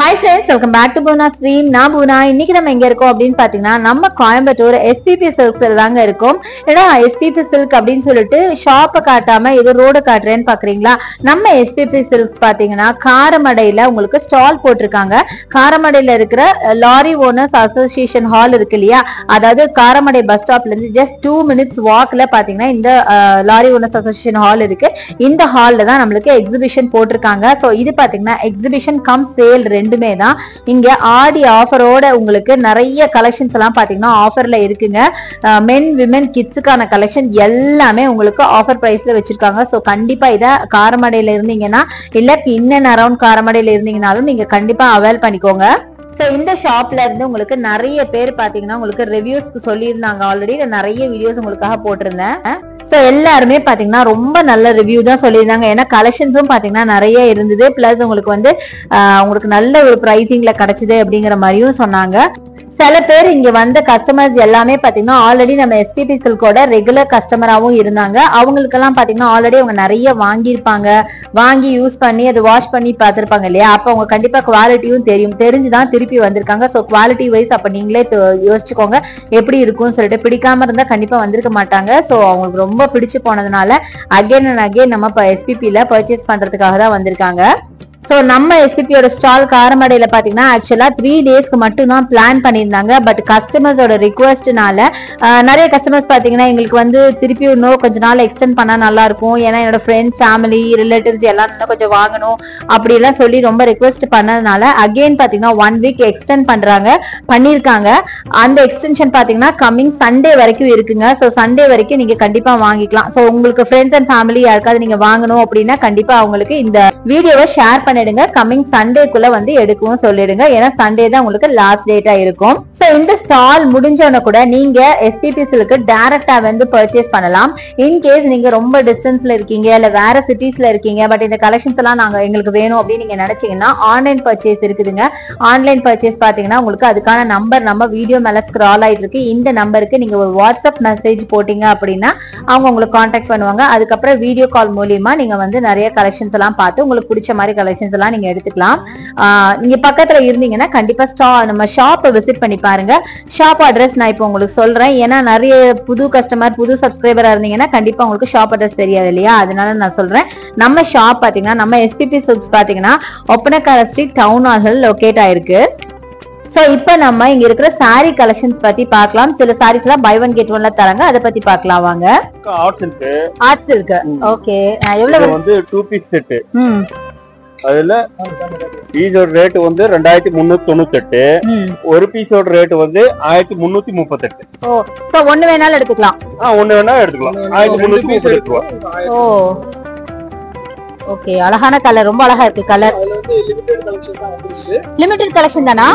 Hi friends welcome back to Poona stream நான் பூனா இன்னைக்கு நம்ம எங்க இருக்கோம் அப்படின்னு பாத்தீங்கன்னா நம்ம கோயம்புத்தூர் எஸ்பிபி சில்க்ஸ்ல தாங்க இருக்கோம் ஏன்னா எஸ்பிபி சில்க் அப்படின்னு சொல்லிட்டு ஷாப்பை காட்டாம ஏதோ ரோட காட்டுறேன்னு பாக்குறீங்களா நம்ம எஸ்பிபி சில்க்ஸ் பாத்தீங்கன்னா காரமடையில உங்களுக்கு ஸ்டால் போட்டிருக்காங்க காரமடையில இருக்கிற லாரி ஓனர்ஸ் அசோசியேஷன் ஹால் இருக்கு இல்லையா அதாவது காரமடை பஸ் ஸ்டாப்ல இருந்து ஜஸ்ட் டூ மினிட்ஸ் வாக்ல பாத்தீங்கன்னா இந்த லாரி ஓனர்ஸ் அசோசியேஷன் ஹால் இருக்கு இந்த ஹால்ல தான் நம்மளுக்கு எக்ஸிபிஷன் போட்டிருக்காங்க ஸோ இது பாத்தீங்கன்னா எக்ஸிபிஷன் கம் சேல் ரெண்டுமே தான் இங்க ஆடி ஆஃபரோட உங்களுக்கு நிறைய கலெக்ஷன்ஸ் எல்லாம் பாத்தீங்கன்னா ஆஃபர்ல இருக்குங்க மென் விமென் கிட்ஸுக்கான கலெக்ஷன் எல்லாமே உங்களுக்கு ஆஃபர் பிரைஸ்ல வச்சிருக்காங்க ஸோ கண்டிப்பா இதை காரமடையில இருந்தீங்கன்னா இல்ல இன் அண்ட் அரௌண்ட் காரமடையில இருந்தீங்கனாலும் நீங்க கண்டிப்பா அவைல் பண்ணிக்கோங்க ஸோ இந்த ஷாப்ல இருந்து உங்களுக்கு நிறைய பேர் பாத்தீங்கன்னா உங்களுக்கு ரிவ்யூஸ் சொல்லியிருந்தாங்க ஆல்ரெடி நிறைய வீடியோஸ் உங்களுக்காக போட்டிருந்தேன் ஸோ எல்லாருமே பாத்தீங்கன்னா ரொம்ப நல்ல ரிவ்யூ தான் சொல்லியிருந்தாங்க ஏன்னா கலெக்ஷன்ஸும் பாத்தீங்கன்னா நிறைய இருந்தது பிளஸ் உங்களுக்கு வந்து ஆஹ், உங்களுக்கு நல்ல ஒரு ப்ரைசிங்ல கிடைச்சது அப்படிங்கிற மாதிரியும் சொன்னாங்க சில பேர் இங்க வந்த கஸ்டமர்ஸ் எல்லாமே பாத்தீங்கன்னா ஆல்ரெடி நம்ம எஸ்பிபி சில்கோட ரெகுலர் கஸ்டமராகவும் இருந்தாங்க அவங்களுக்கெல்லாம் பாத்தீங்கன்னா ஆல்ரெடி அவங்க நிறைய வாங்கியிருப்பாங்க வாங்கி யூஸ் பண்ணி அதை வாஷ் பண்ணி பார்த்திருப்பாங்க இல்லையா அப்போ அவங்க கண்டிப்பா குவாலிட்டியும் தெரியும் தெரிஞ்சுதான் திருப்பி வந்திருக்காங்க ஸோ குவாலிட்டி வைஸ் அப்ப நீங்களே த- யோசிச்சுக்கோங்க எப்படி இருக்கும்னு சொல்லிட்டு பிடிக்காம இருந்தா கண்டிப்பா வந்திருக்க மாட்டாங்க ஸோ அவங்களுக்கு ரொம்ப பிடிச்சு போனதுனால அகைன் அண்ட் அகைன் நம்ம இப்போ எஸ்பிபில பர்ச்சேஸ் பண்றதுக்காக தான் வந்திருக்காங்க ஸோ நம்ம எஸ்பிபியோட ஸ்டால் காரமடையில பாத்தீங்கன்னா ஆக்சுவலா த்ரீ டேஸ்க்கு மட்டும் தான் பிளான் பண்ணியிருந்தாங்க பட் கஸ்டமர்ஸோட ரிக்வஸ்ட்னால நிறைய கஸ்டமர்ஸ் பாத்தீங்கன்னா எங்களுக்கு வந்து திருப்பி இன்னும் கொஞ்ச நாள் எக்ஸ்டெண்ட் பண்ணா நல்லா இருக்கும் ஏன்னா என்னோட ஃப்ரெண்ட்ஸ் ஃபேமிலி ரிலேட்டிவ்ஸ் எல்லாம் இன்னும் கொஞ்சம் வாங்கணும் அப்படி எல்லாம் சொல்லி ரொம்ப ரிக்வெஸ்ட் பண்ணதுனால அகைன் பாத்தீங்கன்னா ஒன் வீக் எக்ஸ்டெண்ட் பண்றாங்க பண்ணியிருக்காங்க அந்த எக்ஸ்டென்ஷன் பாத்தீங்கன்னா கம்மிங் சண்டே வரைக்கும் இருக்குங்க ஸோ சண்டே வரைக்கும் நீங்க கண்டிப்பா வாங்கிக்கலாம் ஸோ உங்களுக்கு ஃப்ரெண்ட்ஸ் அண்ட் ஃபேமிலி யாருக்காவது நீங்க வாங்கணும் அப்படின்னா கண்டிப்பா அவங்களுக்கு இந்த வீடியோவை ஷேர் பண்ணிடுங்க கம்மிங் சண்டேக்குள்ள வந்து எடுக்கவும் சொல்லிடுங்க ஏன்னா சண்டே தான் உங்களுக்கு லாஸ்ட் டேட்டா இருக்கும் ஸோ இந்த ஸ்டால் முடிஞ்சோன கூட நீங்க எஸ்பிபிசிலுக்கு டைரக்டா வந்து பர்ச்சேஸ் பண்ணலாம் இன்கேஸ் நீங்க ரொம்ப டிஸ்டன்ஸ்ல இருக்கீங்க இல்ல வேற சிட்டிஸ்ல இருக்கீங்க பட் இந்த கலெக்ஷன்ஸ் எல்லாம் நாங்க எங்களுக்கு வேணும் அப்படின்னு நீங்க நினைச்சீங்கன்னா ஆன்லைன் பர்ச்சேஸ் இருக்குதுங்க ஆன்லைன் பர்ச்சேஸ் பாத்தீங்கன்னா உங்களுக்கு அதுக்கான நம்பர் நம்ம வீடியோ மேல ஸ்க்ரால் ஆயிட்டு இருக்கு இந்த நம்பருக்கு நீங்க ஒரு வாட்ஸ்அப் மெசேஜ் போட்டீங்க அப்படின்னா அவங்க உங்களுக்கு காண்டாக்ட் பண்ணுவாங்க அதுக்கப்புறம் வீடியோ கால் மூலியமா நீங்க வந்து நிறைய கலெக்ஷன்ஸ் எல்லாம் பார்த்து உங்களுக்கு பிடிச்ச மாதிரி கலெக்ஷன்ஸ் எல்லாம் நீங்க எடுத்துக்கலாம் ஆஹ் நீங்க பக்கத்துல இருந்தீங்கன்னா கண்டிப்பா ஸ்டா நம்ம ஷாப்பை விசிட் பண்ணி பாருங்க ஷாப் அட்ரஸ் நான் இப்போ உங்களுக்கு சொல்றேன் ஏன்னா நிறைய புது கஸ்டமர் புது சப்ஸ்கிரைபரா இருந்தீங்கன்னா கண்டிப்பா உங்களுக்கு ஷாப் அட்ரஸ் தெரியாது இல்லையா அதனால நான் சொல்றேன் நம்ம ஷாப் பாத்தீங்கன்னா நம்ம எஸ்பிபி சில்க்ஸ் பாத்தீங்கன்னா Oppanakara street town hall locate ஆயிருக்கு சோ இப்போ நம்ம இங்க இருக்கிற saree கலெக்ஷன்ஸ் பத்தி பார்க்கலாம் சில sarees எல்லாம் பை ஒன் கெட் ஒன்ல தராங்க அதை பத்தி பார்க்கலாம் வாங்க ஆர்ட் இருக்கு ஆர்ட்ஸ் இருக்கு ஓகே எவ்வளவு இது வந்து டூ பீஸ் செட் ம் அதுல பீஸோட ரேட் வந்து ரெண்டாயிரத்தி முன்னூத்தி தொண்ணூத்தி எட்டு ம் ஒரு பீஸோட ரேட் வந்து ஆயிரத்தி முன்னூத்தி முப்பத்தெட்டு ஓ சோ ஒண்ணு வேணாலும் எடுத்துக்கலாம் ஆ ஒண்ணு வேணா எடுத்துக்கலாம் ஆயிரத்தி முன்னூத்தி முப்பத்தெட்டு ரூபா ஓ ஓகே அழகான கலர் ரொம்ப அழகா இருக்கு கலர் லிமிடெட் கலெக்ஷன் தானா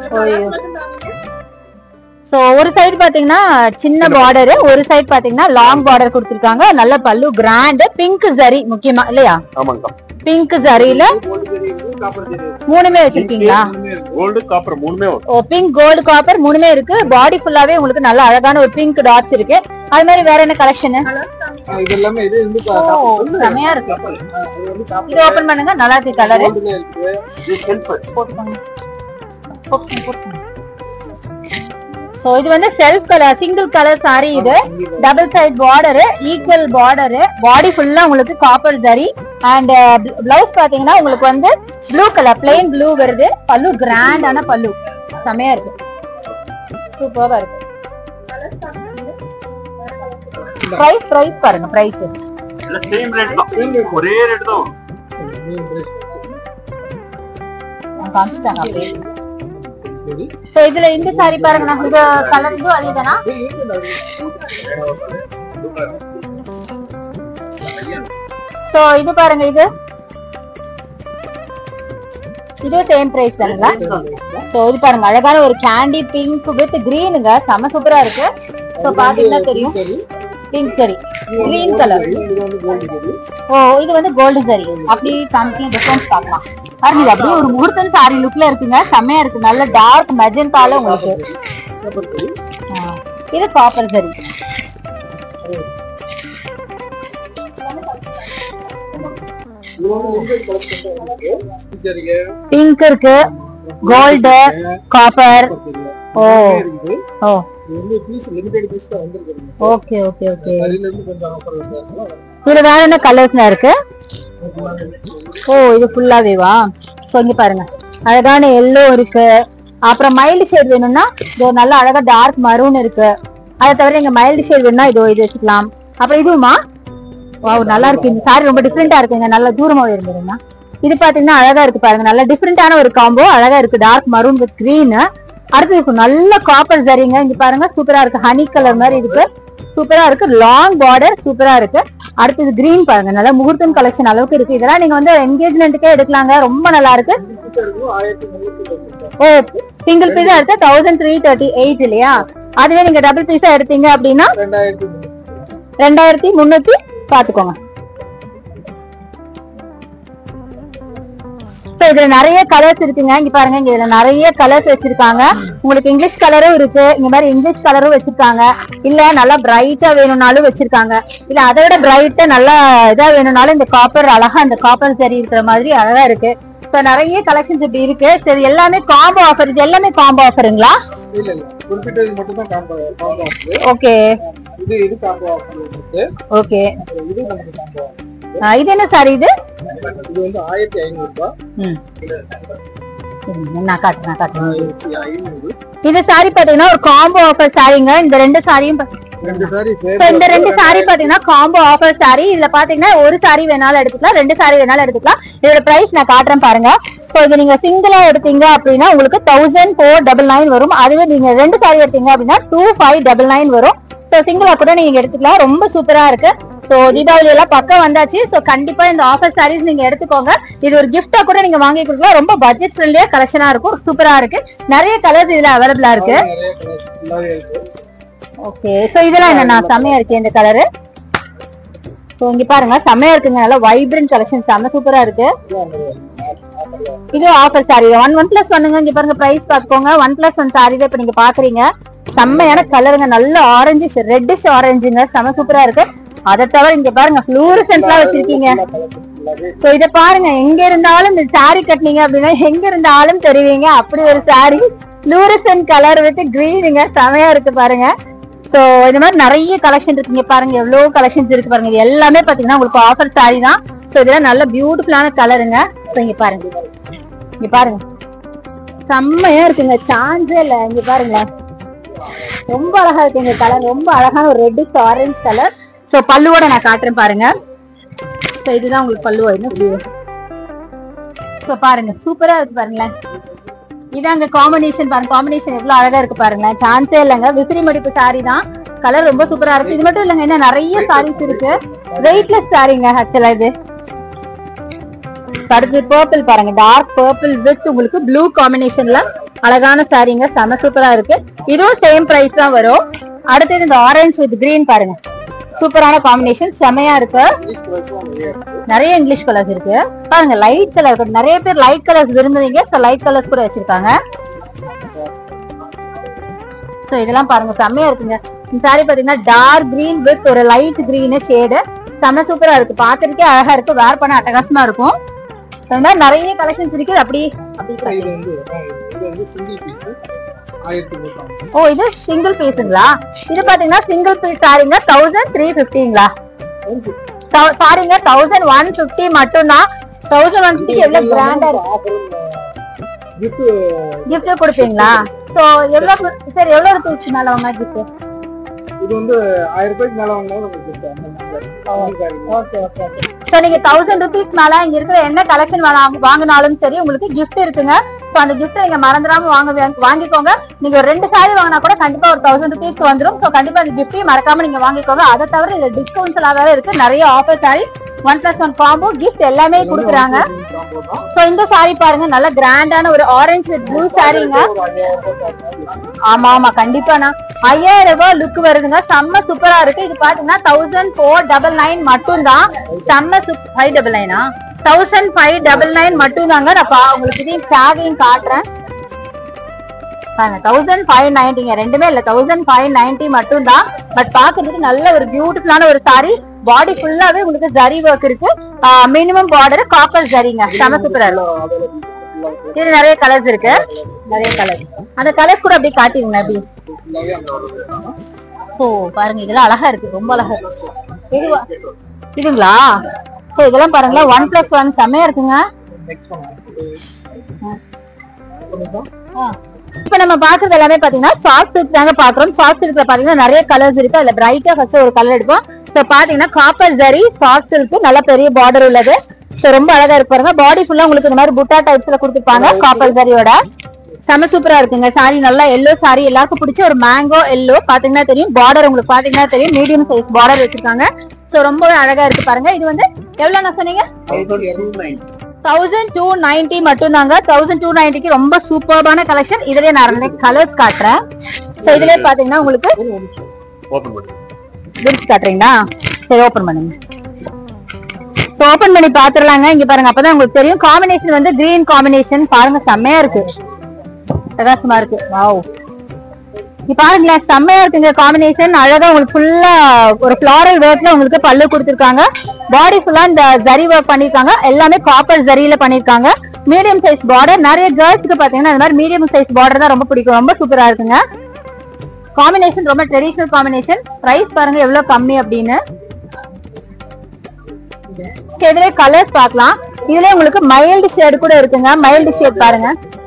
சோ ஒரு சைடு பாத்தீங்கன்னா சின்ன பார்டர் ஒரு சைடு பாத்தீங்கன்னா லாங் பார்டர் கொடுத்திருக்காங்க நல்ல பல்லு கிராண்ட் பிங்க் சரி முக்கியமா இல்லையா ஆமாங்கக்கா பிங்க் சரியில மூணுமே வச்சிருக்கீங்களா கோல்டு காப்பர் மூணுமே வரும் ஓ பிங்க் கோல்டு காப்பர் மூணுமே இருக்கு பாடி ஃபுல்லாவே உங்களுக்கு நல்ல அழகான ஒரு பிங்க் டாட்ஸ் இருக்கு அது மாதிரி வேற என்ன கலெக்ஷன் இது எல்லாமே இது வந்து செமையா இருக்கு இது ஓபன் பண்ணுங்க நல்லா இருக்கு கலர் இது செல்ஃப் சோ இது வந்து self colour single colour sari இது double side border equal border body ஃபுல்லா உங்களுக்கு காப்பர் சரி அண்ட் பிளவுஸ் பாத்தீங்கன்னா உங்களுக்கு வந்து ப்ளூ கலர் பிளெயின் ப்ளூ வருது பல்லு கிராண்டான பல்லு செமையா இருக்கு சூப்பரா இருக்கு பிரைஸ் பிரைஸ் பாருங்க பிரைஸ் எல்லாம் சேம் ரேட் தான் ஒரே ரேட் தான் வரும். காமிச்சிட்டாங்க அப்படியே சோ இதுல இந்த சாரி பாருங்க நான் இந்த கலர் இதுவும் அதே தானா சோ இது பாருங்க இது இது சேம் பிரைஸ் தானுங்களா சோ இது பாருங்க அழகான ஒரு கேண்டி பிங்க் வித் கிரீனுங்க செம சூப்பரா இருக்கு சோ பாத்தீங்கன்னா தெரியும் பிங்க் சரி கிரீன் கலர் ஓ இது வந்து கோல்டு சரி அப்படி காமிக்க டிஃபரன்ஸ் பார்க்கலாம் பாருங்க இது அப்படியே ஒரு முகூர்த்தம் சாரி லுக்ல இருக்குங்க செம்மையா இருக்கு நல்ல டார்க் மெஜந்தால உங்களுக்கு ஆ, இது காப்பர் சரி பிங்க் இருக்கு கோல்டு காப்பர் ஓ இருக்குது ஓ இது வந்து பீஸ் லிமிடெட் பீஸ் தான் வந்திருக்கு ஓகே ஓகே ஓகே அதுல இருந்து கொஞ்சம் ஆஃபர் வந்தாங்க இதுல வேற என்ன கலர்ஸ்ல இருக்கு ஓ இது ஃபுல்லாவேவா ஸோ இங்க பாருங்க அழகான எல்லோ இருக்கு அப்புறம் மைல்டு ஷேட் வேணும்னா இது ஒரு நல்ல அழகா டார்க் மரூன் இருக்கு அதை தவிர நீங்க மைல்டு ஷேட் வேணும்னா இதோ இது வச்சுக்கலாம் அப்புறம் இதுவுமா வாவ் நல்லா இருக்கு இந்த சாரி ரொம்ப டிஃப்ரெண்டா இருக்குங்க நல்லா தூரமா இருந்துருங்க இது பாத்தீங்கன்னா அழகா இருக்கு பாருங்க நல்ல டிஃப்ரெண்டான ஒரு காம்போ அழகா இருக்கு டார்க் மரூன் வித் கிரீன் அடுத்து இருக்கு நல்ல காப்பர் சரிங்க இங்க பாருங்க சூப்பரா இருக்கு ஹனி கலர் மாதிரி இருக்கு சூப்பரா இருக்கு லாங் பார்டர் சூப்பரா இருக்கு அடுத்தது கிரீன் பாருங்க நல்ல முகூர்த்தம் கலெக்ஷன் அளவுக்கு இருக்கு இதெல்லாம் நீங்க வந்து என்கேஜ்மெண்ட்டுக்கே எடுக்கலாங்க ரொம்ப நல்லா இருக்கு ஆயிரத்தி முன்னூத்தி தொண்ணூத்தி ஓ சிங்கிள் பீஸா எடுத்தா தௌசண்ட் த்ரீ தேர்ட்டி எயிட் இல்லையா அதுவே நீங்க டபுள் பீஸா எடுத்தீங்க அப்படின்னா ரெண்டாயிரத்தி முன்னூத்தி ரெண்டாயிரத்தி முன்னூத்தி பாத்துக்கோங்க So, இதுல நிறைய கலர்ஸ் இருக்குங்க இங்க பாருங்க இங்க இதுல நிறைய கலர்ஸ் வச்சிருக்காங்க உங்களுக்கு இங்கிலீஷ் கலரும் இருக்கு இந்த மாதிரி இங்கிலீஷ் கலரும் வச்சிருக்காங்க இல்ல நல்லா பிரைட்டா வேணும்னாலும் வச்சிருக்காங்க இல்ல அதை விட பிரைட்டா நல்லா இதா வேணும்னாலும் இந்த காப்பர் அழகா இந்த காப்பர் சரி இருக்கிற மாதிரி அழகா இருக்கு இப்ப நிறைய கலெக்ஷன்ஸ் இப்படி இருக்கு சரி எல்லாமே காம்போ ஆஃபர் இது எல்லாமே காம்போ ஆஃபருங்களா இல்ல இல்ல குறிப்பிட்டது மட்டும் தான் காம்போ காம்போ ஆஃபர் ஓகே இது இது காம்போ ஆஃபர் இருக்கு ஓகே அப்புறம் இது நமக்கு காம்போ இது என்ன சார் இது இது வந்து ஆயிரத்தி ஐநூறு ரூபாய் ம் இருங்க, நான் காட்டுறேன் நான் காட்டுறேன் ஆயிரத்தி ஐநூறு இது சாரி பாத்தீங்கன்னா ஒரு காம்போ ஆஃபர் சாரிங்க இந்த ரெண்டு சாரியும் பா- ரெண்டு சாரி So, இந்த ரெண்டு சாரி பாத்தீங்கன்னா காம்போ ஆஃபர் சாரி இதுல பாத்தீங்கன்னா ஒரு சாரி வேணாலும் எடுத்துக்கலாம் ரெண்டு சாரி வேணாலும் எடுத்துக்கலாம் இதோட பிரைஸ் நான் காட்டுறேன் பாருங்க சோ இது நீங்க சிங்கிளா எடுத்தீங்க அப்படின்னா உங்களுக்கு தௌசண்ட் ஃபோர் டபுள் நைன் வரும் அதுவே நீங்க ரெண்டு சாரி எடுத்தீங்க அப்படின்னா டூ ஃபைவ் டபுள் நைன் வரும் சோ சிங்கிளா கூட நீங்க எடுத்துக்கலாம் ரொம்ப சூப்பரா இருக்கு சோ தீபாவளி எல்லாம் பக்கம் வந்தாச்சு சோ கண்டிப்பா இந்த ஆஃபர் சாரீஸ் நீங்க எடுத்துக்கோங்க இது ஒரு gift-ஆ கூட நீங்க வாங்கி கொடுக்கலாம் ரொம்ப பட்ஜெட் ஃப்ரெண்ட்லியா கலெக்ஷனா இருக்கும் சூப்பரா இருக்கு நிறைய கலர்ஸ் இதுல அவைலபிளா இருக்கு நிறைய கலர்ஸ் ஃபுல்லாவே இருக்கு ஓகே சோ இதெல்லாம் என்னன்னா செம்மையா இருக்கு இந்த கலரு சோ இங்க பாருங்க செம்மையா இருக்குங்க நல்லா வைப்ரண்ட் கலெக்ஷன் செம்ம சூப்பரா இருக்கு இது offer sari one one plus ஒன்னுங்க இங்க பாருங்க பிரைஸ் பாத்துக்கோங்க ஒன் பிளஸ் ஒன் சாரி தான் இப்ப நீங்க பாக்குறீங்க செம்மையான கலருங்க நல்ல ஆரஞ்சு ரெட்டிஷ் ஆரஞ்சுங்க செம சூப்பரா இருக்கு அதை தவிர இங்க பாருங்க ஃப்ளூரசன்ட்லாம் வச்சிருக்கீங்க சோ இத பாருங்க எங்க இருந்தாலும் இந்த சாரி கட்டினீங்க அப்படின்னா எங்க இருந்தாலும் தெரிவிங்க அப்படி ஒரு சாரி ஃப்ளூரசன்ட் கலர் வித் கிரீனுங்க செமையா இருக்கு பாருங்க சோ இந்த மாதிரி நிறைய கலெக்ஷன் இருக்குங்க பாருங்க எவ்வளவு கலெக்ஷன்ஸ் இருக்கு பாருங்க இது எல்லாமே பாத்தீங்கன்னா உங்களுக்கு ஆஃபர் சாரி தான் சோ இதெல்லாம் நல்ல பியூட்டிஃபுல்லான கலருங்க சோ இங்க பாருங்க இங்க பாருங்க செம்மையா இருக்குங்க சான்ஸே இல்ல இங்க பாருங்க ரொம்ப அழகா இருக்கு இந்த கலர் ரொம்ப அழகான ஒரு ரெட்டிஷ் ஆரஞ்சு கலர் சோ பல்லுவோட நான் காட்டுறேன் பாருங்க சோ இதுதான் உங்களுக்கு பல்லு என்ன சோ பாருங்க சூப்பரா இருக்கு பாருங்களேன் இதாங்க காம்பினேஷன் பாருங்க காம்பினேஷன் எவ்வளவு அழகா இருக்கு பாருங்களேன் சான்ஸே இல்லைங்க விசிறி மடிப்பு சாரி தான் கலர் ரொம்ப சூப்பரா இருக்கு இது மட்டும் இல்லைங்க இன்னும் நிறைய சாரீஸ் இருக்கு வெயிட்லெஸ் சாரிங்க ஆக்சுவலா இது அடுத்து பர்பிள் பாருங்க டார்க் பர்பிள் வித் உங்களுக்கு ப்ளூ காம்பினேஷன்ல அழகான சாரீங்க செம சூப்பரா இருக்கு இதுவும் சேம் பிரைஸ் தான் வரும் அடுத்தது இந்த ஆரஞ்சு வித் கிரீன் பாருங்க சூப்பரான காம்பினேஷன் செமையா இருக்கு இங்கிலீஷ் கலர்ஸ்லாம் நிறைய இருக்கு நிறைய இங்கிலீஷ் கலர்ஸ் இருக்கு பாருங்க லைட் கலர் நிறைய பேர் லைட் கலர்ஸ் விரும்புவீங்க ஸோ லைட் கலர்ஸ் கூட வச்சிருக்காங்க ஸோ இதெல்லாம் பாருங்க செம்மையா இருக்குங்க இந்த சாரி பாத்தீங்கன்னா டார்க் கிரீன் வித் ஒரு லைட் கிரீன் ஷேடு செம்ம சூப்பரா இருக்கு பாக்குறதுக்கே அழகா இருக்கு வேர் பண்ண அட்டகாசமா இருக்கும் So, இந்த மாதிரி நிறைய கலெக்ஷன்ஸ் இருக்குது அப்படி அப்படி இது வந்து ஆ, இது வந்து சிங்கிள் பீஸ் ஆயிரத்தி நூறு ஓ இது சிங்கிள் பீஸுங்களா இது பாத்தீங்கன்னா சிங்கிள் பீஸ் சாரிங்க தௌசண்ட் த்ரீ ஃபிஃப்டிங்களா சாரிங்க தௌசண்ட் ஒன் ஃபிஃப்டி மட்டும்தான் தௌசண்ட் ஒன் ஃபிஃப்டி எவ்வளவு கிராண்டா இருக்கு கிஃப்ட் கிஃப்ட் கொடுப்பீங்களா சோ எவ்வளவு சார் எவ்வளவு ருபீஸ் மேல வாங்க கிஃப்ட் இது வந்து ஆயிரம் ரூபாய்க்கு மேல வாங்கினாலும் உங்களுக்கு gift அந்த மாதிரி அந்த மாதிரி. ஓகே ஓகே ஓகே சோ நீங்க தௌசண்ட் ருபீஸ் மேல இங்க இருக்கிற என்ன கலெக்ஷன் வாங்கினாலும் சரி உங்களுக்கு gift இருக்குங்க சோ அந்த gift நீங்க மறந்துடாம வாங்க வாங்கிக்கோங்க நீங்க ஒரு ரெண்டு சாரி வாங்கினா கூட கண்டிப்பா ஒரு தௌசண்ட் ருபீஸ்க்கு வந்துரும் சோ கண்டிப்பா அந்த கிஃப்டையும் மறக்காம நீங்க வாங்கிக்கோங்க அதை தவிர இதுல டிஸ்கவுண்ட்ஸ் எல்லாம் வேற இருக்கு நிறைய offer sari one plus one combo gift எல்லாமே கொடுக்குறாங்க combo தான். சோ இந்த சாரி பாருங்க நல்ல கிராண்டான ஒரு ஆரஞ்சு வித் ப்ளூ சாரிங்க ஒரு ஐயாயிரம் ரூபாய் சாரி. ஆமா ஆமா கண்டிப்பாண்ணா ஐயாயிரம் ரூபாய் லுக் வருதுங்க செம்ம சூப்பரா இருக்கு இது பாத்தீங்கன்னா தௌசண்ட் ஃபோர் டபுள் நைன் மட்டும் தான் செம்ம ஃபைவ் டபுள் நைனா தௌசண்ட் ஃபைவ் டபுள் நைன் மட்டும் தாங்க நான் பா- உங்களுக்கு இதையும் டேகையும் காட்டுறேன் தௌசண்ட் ஃபைவ் நைன்டிங்க ரெண்டுமே இல்ல தௌசண்ட் ஃபைவ் நைன்டி மட்டும் தான் பட் பாக்குறதுக்கு நல்ல ஒரு பியூட்டிஃபுல்லான ஒரு சாரி பாடி ஃபுல்லாவே உங்களுக்கு ஜரி ஒர்க் இருக்கு மினிமம் பார்டர் காப்பர் ஜரிங்க செம சூப்பரா இருக்கு available இருக்கு. இது நிறைய கலர்ஸ் இருக்கு நிறைய கலர்ஸ் அந்த கலர்ஸ் கூட அப்படியே காட்டிருங்க அப்படி ஓ பாருங்க இதெல்லாம் அழகா இருக்கு ரொம்ப அழகா இருக்கு இதுவா இதுங்களா சோ இதெல்லாம் பாருங்களேன் ஒன் பிளஸ் ஒன் செம்மையா இருக்குங்க ஆ. இப்ப நம்ம பாக்குறது எல்லாமே பாத்தீங்கன்னா சாஃப்ட் சில்க் தாங்க பாக்குறோம் சாஃப்ட் சில்க்ல பாத்தீங்கன்னா நிறைய கலர்ஸ் இருக்கு அதுல பிரைட்டா ஃபர்ஸ்ட் ஒரு கலர் எடுப்போம் சோ பாத்தீங்கன்னா காப்பர் ஜரி சாஃப்ட் சில்க் நல்ல பெரிய பார்டர் உள்ளது சோ ரொம்ப அழகா இருக்கு பாருங்க பாடி ஃபுல்லா உங்களுக்கு இந்த மாதிரி புட்டா டைப்ஸ்ல கொடுத்துருப்பாங்க காப்பர் ஜரியோட செம சூப்பரா இருக்குங்க சாரி நல்லா எல்லோ சாரி எல்லாருக்கும் பிடிச்ச ஒரு மேங்கோ எல்லோ பாத்தீங்கன்னா தெரியும் பார்டர் உங்களுக்கு பாத்தீங்கன்னா தெரியும் மீடியம் சைஸ் பார்டர் வச்சிருக்காங்க சோ ரொம்பவே அழகா இருக்கு பாருங்க இது வந்து எவ்வளவு நான் சொன்னீங்க தௌசண்ட் டூ நைன்டி மட்டும் தாங்க தௌசண்ட் டூ நைன்டிக்கு ரொம்ப சூப்பர்பான கலெக்ஷன் இதுலயே நான் ரெண்டு கலர்ஸ் காட்டுறேன் சோ இதுலயே பாத்தீங்கன்னா உங்களுக்கு ஓபன் பண்ணு பிரிட்ஜ் காட்டுறீங்களா சரி ஓபன் பண்ணுங்க சோ ஓபன் பண்ணி பாத்துடலாங்க இங்க பாருங்க அப்பதான் உங்களுக்கு தெரியும் காம்பினேஷன் வந்து கிரீன் காம்பினேஷன் பாருங்க செம்மையா இருக்கு பிரகாசமா இருக்கு வாவ் இங்க பாருங்களேன் செம்மையா இருக்குங்க காம்பினேஷன் அழகா உங்களுக்கு ஃபுல்லா ஒரு ஃபிளாரல் ஒர்க்ல உங்களுக்கு பல்லு கொடுத்துருக்காங்க பாடி ஃபுல்லா இந்த ஜரி ஒர்க் பண்ணிருக்காங்க எல்லாமே காப்பர் ஜரியில பண்ணிருக்காங்க மீடியம் சைஸ் பார்டர் நிறைய கேர்ள்ஸ்க்கு பாத்தீங்கன்னா இந்த மாதிரி மீடியம் சைஸ் பார்டர் தான் ரொம்ப பிடிக்கும் ரொம்ப சூப்பரா இருக்குங்க காம்பினேஷன் ரொம்ப ட்ரெடிஷனல் காம்பினேஷன் பிரைஸ் பாருங்க எவ்வளவு கம்மி அப்படின்னு சரி, இதுலயே கலர்ஸ் பார்க்கலாம் இதுல உங்களுக்கு மைல்டு ஷேட் கூட இருக்குங்க மைல்டு ஷேட் பாருங்க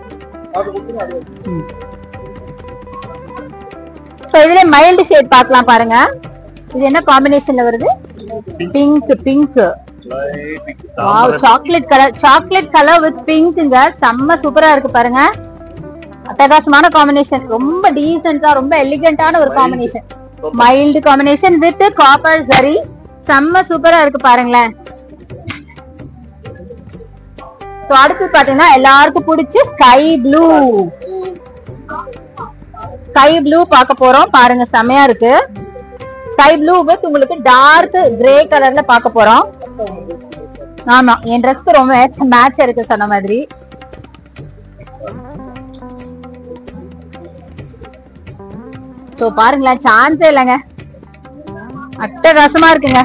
சோ இதுல மைல்டு ஷேட் பார்க்கலாம் பாருங்க இது என்ன காம்பினேஷன்ல வருது pink pink wow chocolate colour chocolate colour with பிங்க்ங்க செம்ம சூப்பரா இருக்கு பாருங்க அட்டகாசமான காம்பினேஷன் ரொம்ப டீசென்டா ரொம்ப எலிகண்டான ஒரு combination mild combination with copper சரி செம்ம சூப்பரா இருக்கு பாருங்களேன் So, அடுத்து பாத்தீங்கன்னா எல்லாருக்கும் பிடிச்ச ஸ்கை ப்ளூ ஸ்கை ப்ளூ பார்க்க போறோம் பாருங்க செமையா இருக்கு ஸ்கை ப்ளூ வித் உங்களுக்கு டார்க் கிரே கலர்ல பார்க்க போறோம் ஆமா என் ட்ரெஸ்க்கு ரொம்ப மேட்ச் இருக்கு சொன்ன மாதிரி சோ பாருங்களேன் சான்ஸே இல்லைங்க அட்டகாசமா இருக்குங்க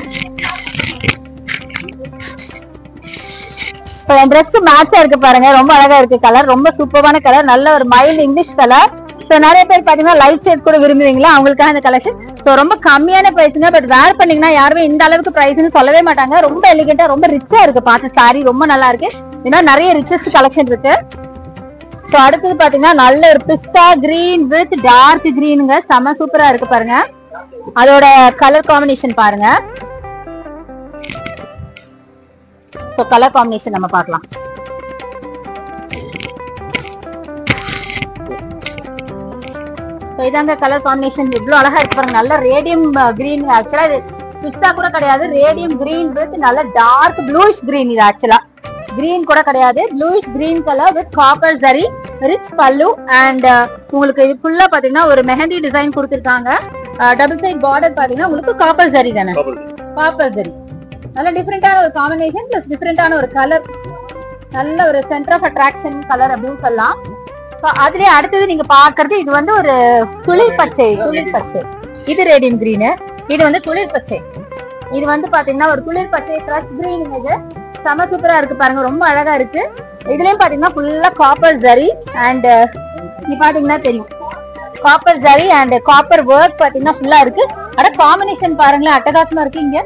இப்போ என் ட்ரெஸ்க்கு மேட்சா இருக்கு பாருங்க ரொம்ப அழகா இருக்கு கலர் ரொம்ப சூப்பரான கலர் நல்ல ஒரு மைல்டு இங்கிலீஷ் கலர் சோ நிறைய பேர் பாத்தீங்கன்னா லைட் ஷேட் கூட விரும்புவீங்களா அவங்களுக்காக இந்த கலெக்ஷன் சோ ரொம்ப கம்மியான பிரைஸ்ங்க பட் வேர் பண்ணீங்கன்னா யாருமே இந்த அளவுக்கு பிரைஸ்னு சொல்லவே மாட்டாங்க ரொம்ப எலிகெண்டா ரொம்ப ரிச்சா இருக்கு பார்த்து சாரி ரொம்ப நல்லா இருக்கு இந்த மாதிரி நிறைய ரிச்சஸ்ட் கலெக்ஷன் இருக்கு சோ அடுத்தது பாத்தீங்கன்னா நல்ல ஒரு பிஸ்தா கிரீன் வித் டார்க் கிரீனுங்க செம சூப்பரா இருக்கு பாருங்க அதோட கலர் காம்பினேஷன் பாருங்க சோ கலர் காம்பினேஷன் நம்ம பார்க்கலாம் So, இதாங்க கலர் காம்பினேஷன் இவ்வளவு அழகா இருக்கு பாருங்க நல்ல ரேடியம் கிரீன் ஆக்சுவலா இது பிஸ்தா கூட கிடையாது ரேடியம் கிரீன் வித் நல்ல டார்க் ப்ளூஷ் கிரீன் இது ஆக்சுவலா கிரீன் கூட கிடையாது bluish green colour with copper zari rich pallu and உங்களுக்கு இது ஃபுல்லா பாத்தீங்கன்னா ஒரு மெஹந்தி டிசைன் கொடுத்திருக்காங்க டபுள் சைட் பார்டர் பாத்தீங்கன்னா உங்களுக்கு காப்பர் ஜரி தானே காப்பர் ஜரி நல்ல டிஃப்ரெண்டான ஒரு காம்பினேஷன் பிளஸ் டிஃப்ரெண்டான ஒரு கலர் நல்ல ஒரு சென்டர் ஆஃப் அட்ராக்ஷன் கலர் அப்படின்னு சொல்லலாம் So, அதுலயே அடுத்தது நீங்க பாக்குறது இது வந்து ஒரு துளிர் பச்சை துளிர் பச்சை இது ரேடியம் கிரீனு இது வந்து துளிர் பச்சை இது வந்து பாத்தீங்கன்னா ஒரு துளிர் பச்சை ஃப்ரெஷ் கிரீன் இது செம சூப்பரா இருக்கு பாருங்க ரொம்ப அழகா இருக்கு இதுலயும் பாத்தீங்கன்னா ஃபுல்லா காப்பர் ஜரி அண்ட் இது பாத்தீங்கன்னா தெரியும் copper zari and copper work பாத்தீங்கன்னா ஃபுல்லா இருக்கு அட காம்பினேஷன் பாருங்களேன் அட்டகாசமா இருக்கு இங்க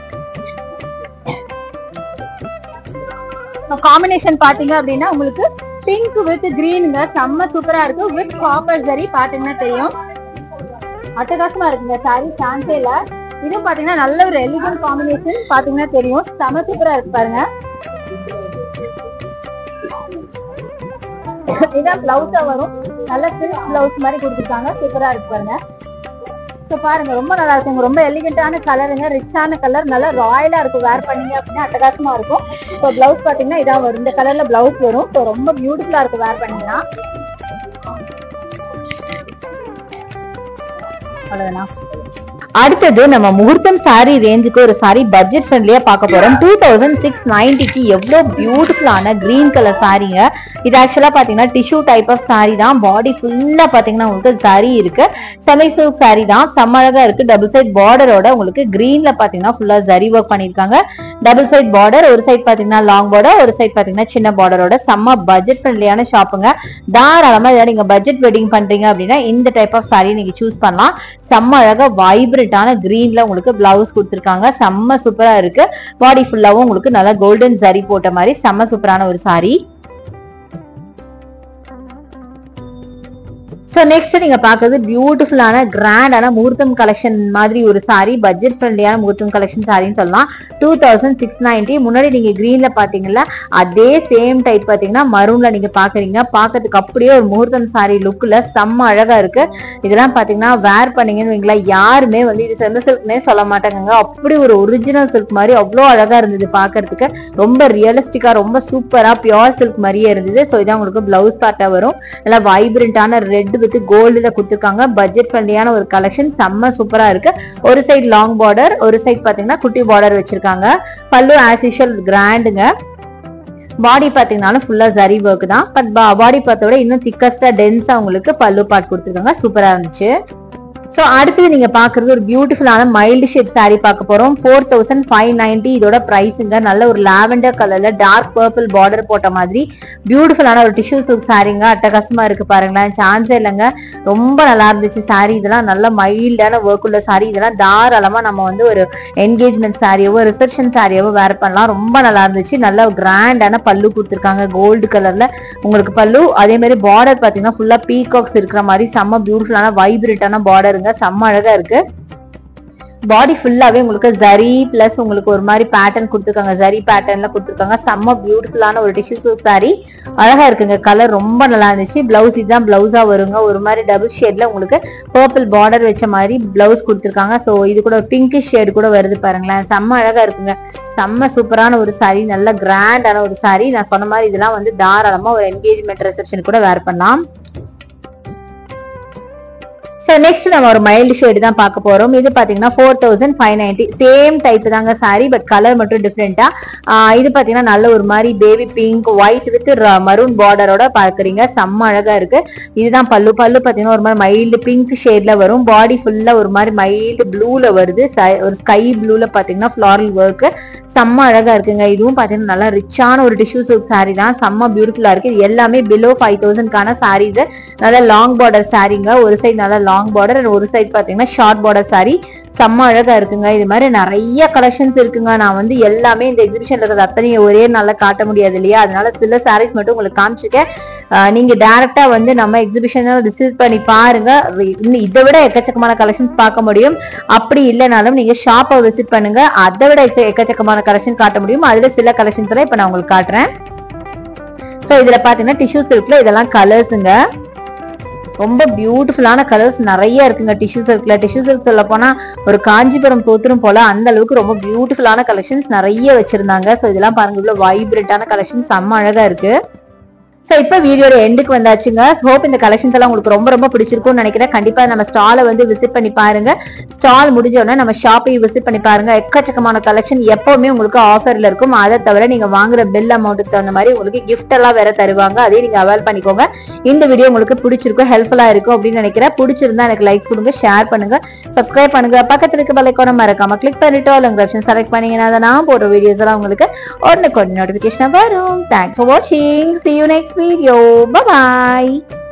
காம்பினேஷன் பாத்தீங்க அப்படின்னா உங்களுக்கு பிங்க் வித் கிரீனுங்க செம்ம சூப்பரா இருக்கு வித் காப்பர் ஜரி பாத்தீங்கன்னா தெரியும் அட்டகாசமா இருக்குங்க சாரி சான்ஸே இல்ல இதுவும் பாத்தீங்கன்னா நல்ல ஒரு எலிகன்ட் காம்பினேஷன் பாத்தீங்கன்னா தெரியும் செம சூப்பரா இருக்கு பாருங்க இதான் பிளவுஸா வரும் நல்ல சில்க் பிளவுஸ் மாதிரி கொடுத்துருக்காங்க சூப்பரா இருக்கு பாருங்க ஸோ பாருங்க ரொம்ப நல்லா இருக்குங்க ரொம்ப எலிகென்ட்டான கலருங்க ரிச்சான கலர் நல்லா ராயலா இருக்கும் வேர் பண்ணீங்க அப்படின்னா அட்டகாசமா இருக்கும் ஸோ பிளவுஸ் பாத்தீங்கன்னா இதான் வரும் இந்த கலர்ல பிளவுஸ் வரும் ஸோ ரொம்ப பியூட்டிஃபுல்லா இருக்கும் வேர் பண்ணீங்கன்னா அவ்வளவுதான் அடுத்தது நம்ம முகூர்த்தம் சாரி ரேஞ்சுக்கு ஒரு சாரி பட்ஜெட் ஃப்ரெண்ட்லியா பார்க்க போறோம் டூ தௌசண்ட் சிக்ஸ் நைன்டிக்கு எவ்வளவு பியூட்டிஃபுல்லான கிரீன் கலர் சாரீங்க இது ஆக்சுவலா பாத்தீங்கன்னா டிஷ்யூ டைப் ஆஃப் saree தான் பாடி ஃபுல்லா பாத்தீங்கன்னா உங்களுக்கு saree இருக்கு செமி சில்க் saree தான் செம்ம அழகா இருக்கு டபுள் சைட் பார்டரோட உங்களுக்கு கிரீன்ல பாத்தீங்கன்னா ஃபுல்லா ஜரி ஒர்க் பண்ணிருக்காங்க டபுள் சைட் பார்டர் ஒரு சைட் பாத்தீங்கன்னா லாங் பார்டர் ஒரு சைட் பாத்தீங்கன்னா சின்ன பார்டரோட செம்ம பட்ஜெட் ஃப்ரெண்ட்லியான ஷாப்புங்க தாராளமா ஏதாவது நீங்க பட்ஜெட் வெட்டிங் பண்றீங்க அப்படின்னா இந்த டைப் ஆஃப் saree நீங்க சூஸ் பண்ணலாம் செம்ம அழகா வைப்ரண்டான கிரீன்ல உங்களுக்கு பிளவுஸ் கொடுத்துருக்காங்க செம்ம சூப்பரா இருக்கு பாடி ஃபுல்லாவும் உங்களுக்கு நல்லா கோல்டன் ஜரி போட்ட மாதிரி செம்ம சூப்பரான ஒரு saree ஸோ நெக்ஸ்ட் நீங்க பாக்குறது பியூட்டிஃபுல்லான கிராண்டான முகூர்த்தம் கலெக்ஷன் மாதிரி ஒரு saree பட்ஜெட் ஃப்ரெண்ட்லியான முகூர்த்தம் கலெக்ஷன் சாரின்னு சொல்லலாம் டூ தௌசண்ட் சிக்ஸ் நைன்டி முன்னாடி நீங்க கிரீன்ல பாத்தீங்கல்ல அதே சேம் டைப் பாத்தீங்கன்னா மரூன்ல நீங்க பாக்குறீங்க பார்க்கிறதுக்கு அப்படியே ஒரு முகூர்த்தம் saree லுக்ல செம்ம அழகா இருக்கு இதெல்லாம் பாத்தீங்கன்னா வேர் பண்ணீங்கன்னு வைங்களேன் யாருமே வந்து இது செமி சில்க்னே சொல்ல மாட்டாங்க அப்படி ஒரு ஒரிஜினல் சில்க் மாதிரி அவ்வளோ அழகா இருந்தது பாக்குறதுக்கு ரொம்ப ரியலிஸ்டிக்கா ரொம்ப சூப்பரா பியோர் சில்க் மாதிரியே இருந்தது ஸோ இதான் உங்களுக்கு பிளவுஸ் பார்ட்டா வரும் நல்லா வைப்ரண்டான ரெட் வித் கோல்டுல கொடுத்துருக்காங்க பட்ஜெட் ஃப்ரெண்ட்லியான ஒரு கலெக்ஷன் செம்ம சூப்பரா இருக்கு ஒரு சைடு லாங் பார்டர் ஒரு சைடு பாத்தீங்கன்னா குட்டி பார்டர் வச்சிருக்காங்க பல்லு ஆஸ் யூஷுவல் கிராண்டுங்க பாடி பாத்தீங்கன்னாலும் ஃபுல்லா ஜரி ஒர்க் தான் பட் பாடி பார்த்தோட இன்னும் திக்கஸ்டா டென்ஸா உங்களுக்கு பல்லு பாட் கொடுத்துருக்காங்க சூப்பரா இருந்துச்சு ஸோ அடுத்தது நீங்க பாக்குறது ஒரு பியூட்டிஃபுல்லான மைல்டு ஷேட் saree பார்க்க போறோம் ஃபோர் தௌசண்ட் ஃபைவ் நைன்டி இதோட பிரைஸுங்க நல்ல ஒரு லாவெண்டர் கலர்ல டார்க் பர்பிள் பார்டர் போட்ட மாதிரி பியூட்டிஃபுல்லான ஒரு டிஷ்யூ சில்க் சாரீங்க அட்டகாசமா இருக்கு பாருங்களேன் சான்ஸே இல்லைங்க ரொம்ப நல்லா இருந்துச்சு saree இதெல்லாம் நல்ல மைல்டான ஒர்க் உள்ள saree இதெல்லாம் தாராளமா நம்ம வந்து ஒரு என்கேஜ்மெண்ட் சாரியவோ ரிசப்ஷன் சாரியவோ வேர் பண்ணலாம் ரொம்ப நல்லா இருந்துச்சு நல்ல கிராண்டான பல்லு கொடுத்துருக்காங்க கோல்டு கலர்ல உங்களுக்கு பல்லு அதே மாதிரி பார்டர் பாத்தீங்கன்னா ஃபுல்லா பீகாக்ஸ் இருக்கிற மாதிரி செம்ம பியூட்டிஃபுல்லான வைப்ரேட்டான பார்டருங்க செம்ம அழகா இருக்கு பாடி ஃபுல்லாவே உங்களுக்கு ஜரி பிளஸ் உங்களுக்கு ஒரு மாதிரி பேட்டர்ன் கொடுத்துருக்காங்க ஜரி பேட்டர்ன்ல கொடுத்துருக்காங்க செம்ம பியூட்டிஃபுல்லான ஒரு டிஷ்யூ சில்க் saree அழகா இருக்குங்க கலர் ரொம்ப நல்லா இருந்துச்சு பிளவுஸ் இதுதான் பிளவுஸா வருங்க ஒரு மாதிரி டபுள் ஷேட்ல உங்களுக்கு பர்பிள் பார்டர் வச்ச மாதிரி பிளவுஸ் கொடுத்துருக்காங்க ஸோ இது கூட பிங்கிஷ் ஷேட் கூட வருது பாருங்களேன் செம்ம அழகா இருக்குங்க செம்ம சூப்பரான ஒரு saree நல்ல கிராண்டான ஒரு saree நான் சொன்ன மாதிரி இதெல்லாம் வந்து தாராளமா ஒரு என்கேஜ்மெண்ட் ரிசப்ஷன் கூட வேர் பண்ணலாம் ஸோ நெக்ஸ்ட் நம்ம ஒரு மைல்டு ஷேடு தான் பார்க்க போறோம் இது பாத்தீங்கன்னா four thousand five ninety same type தாங்க சாரி பட் கலர் மட்டும் டிஃப்ரெண்டா இது பாத்தீங்கன்னா நல்ல ஒரு மாதிரி baby pink white with maroon பார்டரோட பாக்குறீங்க செம்ம அழகா இருக்கு இதுதான் பல்லு பல்லு பாத்தீங்கன்னா ஒரு மாதிரி மைல்டு பிங்க் ஷேட்ல வரும் பாடி ஃபுல்லா ஒரு மாதிரி மைல்டு ப்ளூல வருது ச- ஒரு ஸ்கை ப்ளூல பாத்தீங்கன்னா ஃபிளாரல் ஒர்க் செம்ம அழகா இருக்குங்க இதுவும் பாத்தீங்கன்னா நல்லா ரிச்சான ஒரு டிஷ்யூ சில்க் saree தான் செம்ம பியூட்டிஃபுல்லா இருக்கு இது எல்லாமே பிலோ ஃபைவ் தௌசண்ட்கான சாரீஸ் நல்ல லாங் பார்டர் சாரீங்க ஒரு சைடு நல்லா லாங் பார்டர் ஒரு சைடு பாத்தீங்கன்னா ஷார்ட் பார்டர் saree செம்ம அழகா இருக்குங்க இது மாதிரி நிறைய கலெக்ஷன்ஸ் இருக்குங்க நான் வந்து எல்லாமே இந்த எக்ஸிபிஷன்ல இருக்கிறது அத்தனையும் ஒரே நாள்ல காட்ட முடியாது இல்லையா அதனால சில sarees மட்டும் உங்களுக்கு காமிச்சிருக்கேன் ஆஹ் நீங்க டைரக்டா வந்து நம்ம எக்ஸிபிஷனை விசிட் பண்ணி பாருங்க இன்னும் இதை விட எக்கச்சக்கமான கலெக்ஷன்ஸ் பார்க்க முடியும் அப்படி இல்லைனாலும் நீங்க ஷாப்பை விசிட் பண்ணுங்க அதை விட எக்க- எக்கச்சக்கமான கலெக்ஷன் காட்ட முடியும் அதுல சில கலெக்ஷன்ஸ் எல்லாம் இப்ப நான் உங்களுக்கு காட்டுறேன் சோ இதுல பாத்தீங்கன்னா டிஷ்யூ சில்க்ல இதெல்லாம் கலர்ஸுங்க ரொம்ப பியூட்டிஃபுல்லான கலர்ஸ் நிறைய இருக்குங்க டிஷ்யூ சில்க்ல டிஷ்யூ சில்க் சொல்ல போனா ஒரு காஞ்சிபுரம் தோத்துரும் போல அந்த அளவுக்கு ரொம்ப பியூட்டிஃபுல்லான கலெக்ஷன்ஸ் நிறைய வச்சிருந்தாங்க சோ இதெல்லாம் பாருங்க இவ்வளவு வைப்ரண்டான கலெக்ஷன் செம்ம அழகா இருக்கு சோ இப்போ வீடியோட எண்டுக்கு வந்தாச்சுங்க ஹோப் இந்த கலெக்ஷன்ஸ் எல்லாம் உங்களுக்கு ரொம்ப ரொம்ப பிடிச்சிருக்கும்னு நினைக்கிறேன் கண்டிப்பா நம்ம ஸ்டாலை வந்து விசிட் பண்ணி பாருங்க ஸ்டால் முடிஞ்ச உடனே நம்ம ஷாப்பையும் விசிட் பண்ணி பாருங்க எக்கச்சக்கமான கலெக்ஷன் எப்பவுமே உங்களுக்கு ஆஃபர்ல இருக்கும் அதை தவிர நீங்க வாங்குற பில் அமௌண்ட்டுக்கு தகுந்த மாதிரி உங்களுக்கு gift எல்லாம் வேற தருவாங்க அதையும் நீங்க அவைல் பண்ணிக்கோங்க இந்த வீடியோ உங்களுக்கு பிடிச்சிருக்கும் ஹெல்ப்ஃபுல்லா இருக்கும் அப்படின்னு நினைக்கிறேன் பிடிச்சிருந்தா எனக்கு லைக்ஸ் கொடுங்க ஷேர் பண்ணுங்க சப்ஸ்கிரைப் பண்ணுங்க பக்கத்துல இருக்க பெல்லைக்கான மறக்காம கிளிக் பண்ணிட்டு உங்க ஆப்ஷன் செலக்ட் பண்ணீங்கன்னா அதை நான் போடுற வீடியோஸ் எல்லாம் உங்களுக்கு உடனுக்கு நோட்டிபிகேஷன் வரும் தேங்க்ஸ் ஃபார் வாட்சிங் see you next video bye bye